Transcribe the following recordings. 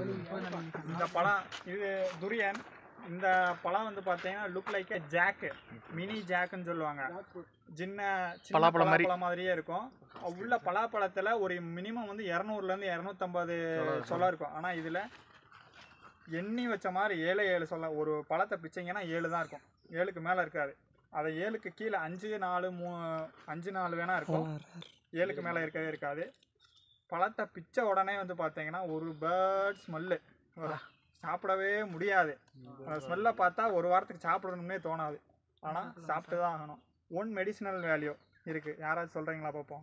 இந்த பழம் இது துரியன் இந்த பழம் வந்து பார்த்தீங்கன்னா லுக் லைக் ஜாக்கு மினி ஜாக்குன்னு சொல்லுவாங்க சின்ன சின்ன பலாப்பழம் மாதிரி. பலாப்பழம் மாதிரியே இருக்கும் உள்ள பலாப்பழத்தில் ஒரு மினிமம் வந்து இரநூறுலேருந்து இரநூத்தம்பது சொல்ல இருக்கும் ஆனால் இதில் எண்ணி வச்ச மாதிரி ஏழு ஏழு சொல்ல ஒரு பழத்தை பிச்சைங்கன்னா ஏழு தான் இருக்கும் ஏழுக்கு மேலே இருக்காது அதை ஏழுக்கு கீழே அஞ்சு நாலு மூ அஞ்சு நாலு வேணா இருக்கும் ஏழுக்கு மேலே இருக்கவே இருக்காது பழத்தை பிச்சை உடனே வந்து பார்த்தீங்கன்னா ஒரு பேர்ட் ஸ்மெல்லு சாப்பிடவே முடியாது அந்த ஸ்மெல்லை பார்த்தா ஒரு வாரத்துக்கு சாப்பிடணும்னே தோணாது ஆனால் சாப்பிட்டு தான் ஆகணும் ஒன் மெடிசினல் வேல்யூ இருக்குது யாராவது சொல்கிறீங்களா பார்ப்போம்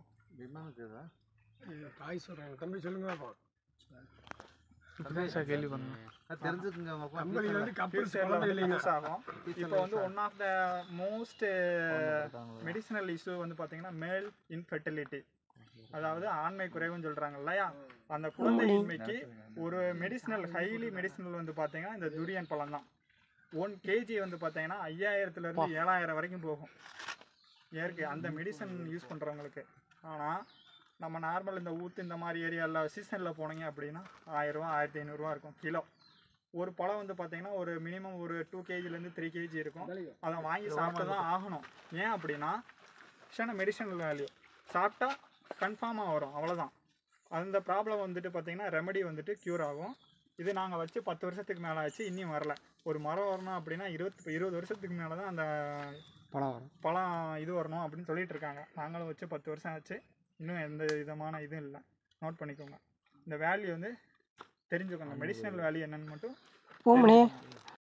தாய் சொல்றாங்க தம்பி சொல்லுங்க பாப்போம் இப்பதான் சார் கேள்வி பண்ணேன் தெரிஞ்சுக்குங்க கம்பெனில வந்து கப்பல்ஸ் ஃபியூச்சரில் குழந்தை வந்து இல்லைங்க யூஸ் ஆகும் இப்போ வந்து one of the most medicinal issue வந்து பார்த்தீங்கன்னா மேல் இன்ஃபெர்டிலிட்டி அதாவது ஆண்மை குறைவுன்னு சொல்கிறாங்க இல்லையா அந்த குழந்தையின்மைக்கு ஒரு மெடிசினல் ஹைலி மெடிசினல் வந்து பார்த்தீங்கன்னா இந்த துரியன் பழம் தான் ஒன் கேஜி வந்து பார்த்தீங்கன்னா ஐயாயிரத்துலேருந்து ஏழாயிரம் வரைக்கும் போகும் இயற்கை அந்த மெடிசன் யூஸ் பண்ணுறவங்களுக்கு ஆனால் நம்ம நார்மல் இந்த ஊத்து இந்த மாதிரி ஏரியாவில் சீசனில் போனீங்க அப்படின்னா ஆயிரரூவா ஆயிரத்தி ஐநூறுரூவா இருக்கும் கிலோ ஒரு பழம் வந்து பார்த்தீங்கன்னா ஒரு மினிமம் ஒரு டூ கேஜிலேருந்து த்ரீ கேஜி இருக்கும் அதை வாங்கி சாப்பிட்டு தான் ஆகணும் ஏன் அப்படின்னா சின்ன மெடிசனல் வேல்யூ சாப்பிட்டா கன்ஃபார்மாக வரும் அவ்வளோதான் அந்த ப்ராப்ளம் வந்துட்டு பார்த்தீங்கன்னா ரெமடி வந்துட்டு க்யூர் ஆகும் இது நாங்கள் வச்சு பத்து வருஷத்துக்கு மேலே ஆச்சு இன்னும் வரல ஒரு மரம் வரணும் அப்படின்னா இருபத்தி இருபது வருஷத்துக்கு மேலே தான் அந்த பழம் வரும் பழம் இது வரணும் அப்படின்னு சொல்லிட்டு இருக்காங்க நாங்களும் வச்சு பத்து வருஷம் ஆச்சு இன்னும் எந்த விதமான இதுவும் இல்லை நோட் பண்ணிக்கோங்க இந்த வேல்யூ வந்து தெரிஞ்சுக்கோங்க மெடிசினல் வேல்யூ என்னன்னு மட்டும் போமணி தெரிஞ்சுக்கோங்க.